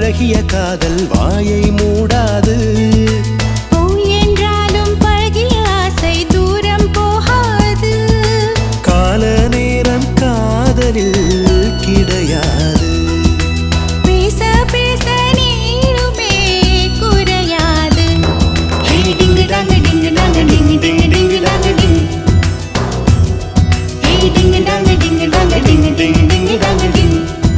அழகிய காதல் வாயை மூடாது பொய் என்றாலும் பழகிய ஆசை தூரம் போகாது கால நேரம் காதலில் கிடையாது பேச பேச நீளுமே குறையாது ஹே டிங்கு டாங்கு டிங்கு டாங்கு டிங்கு டிங்கு டிங்கு டாங்கு டிங்கு ஹே டிங்கு டாங்கு டிங்கு டாங்கு டிங்கு டிங்கு டிங்கு டாங்கு டிங்கு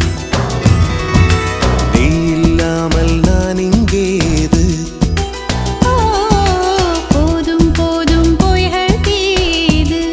நீ இல்லாமல் நான் இங்கேது ஓ போதும் போதும் பொய்கள் தீது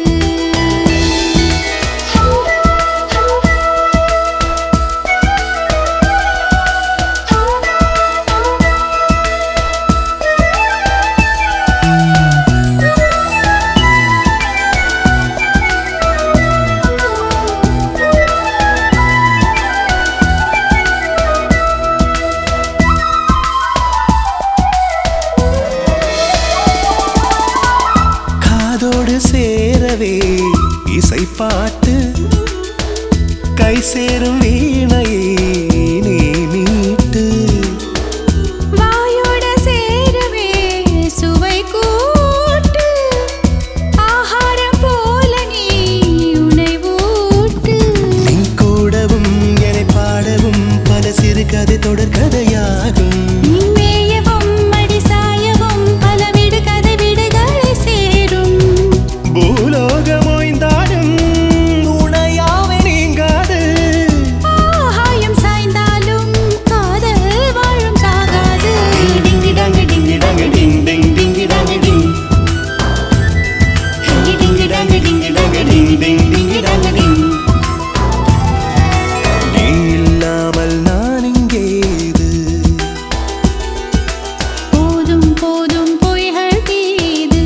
காதோடு சேரவே இசை பாட்டு கை சேரும் வீணையை நீ மீட்டு வாயோட சேரவே சுவை கூட்டு ஆகாரம் போல நீ உனை ஊட்டு நீ கூடவும் என்னை பாடவும் பல சிறு கதை தொடர் கதையாகும் நீ மேயவும் மடி சாயவும் பல விடு கதை விடுகளை சேரும் பூலோகம் ஓய்ந்தாலும் உணையாவே நீங்காது ஆகாயம் சாய்ந்தாலும் காதல் வாழும் சாகாது டிங்கு டாங்கு டிங்கு டாங்கு டிங் டிங் டிங்கு டாங்கு டிங் டிங்கு டாங்கு டிங்கு டாங்கு டிங் டிங் டிங்கு டாங்கு டிங் நீ இல்லாமல் நான் இங்கேது போதும் போதும் பொய்கள் தீது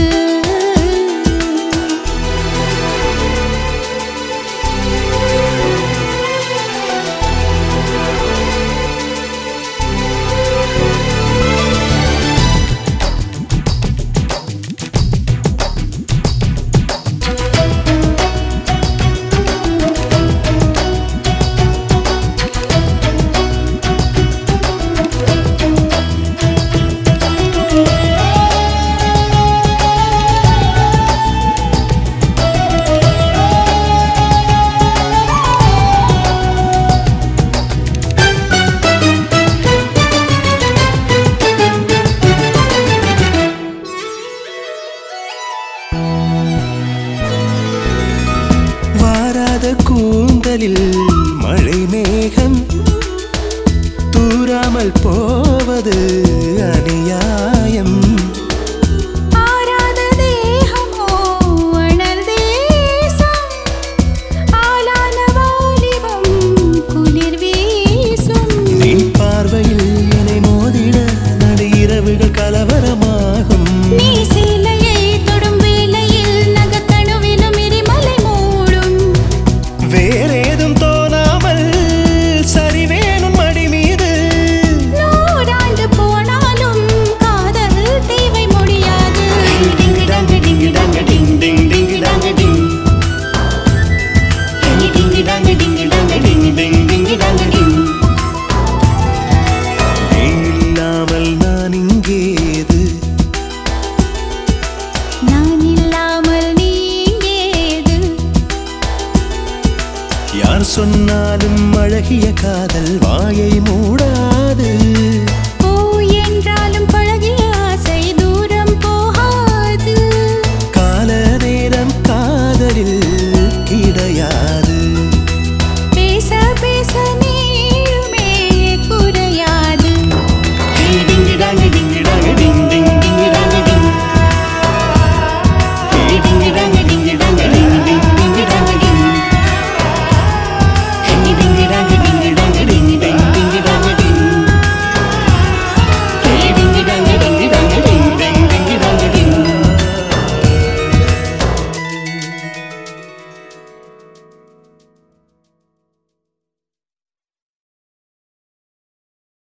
வாராத கூந்தலில் மழை மேகம் தூராமல் போவது அநியாயம் ஆராத தேகமோ அனல் தேசம் ஆளான வாலிபம் குளிர் வீசும் நீ பார்வையில் என்னை மோதிட நடு இரவுகள் கலவரமாகும் நீ சீலையை தொடும் வேளையில் நகக்கணுவிலும் எரிமலை மூடும் வேறேதும் தோணாமல் சரிவேனும் மடி மீது நூறாண்டு போனாலும் காதல் தேவை முடியாது டிங்கு டாங்கு டிங்கு டாங்கு டிங் டிங் டிங்கு டாங்கு டிங் டிங்கு டாங்கு டிங்கு டாங்கு டிங் டிங் டிங்கு டாங்கு டிங் நீ இல்லாமல் நான் இங்கேது நான் இல்லாமல் நீங்கேது யார் சொன்னாலும் அழகிய காதல் வாயை மூடா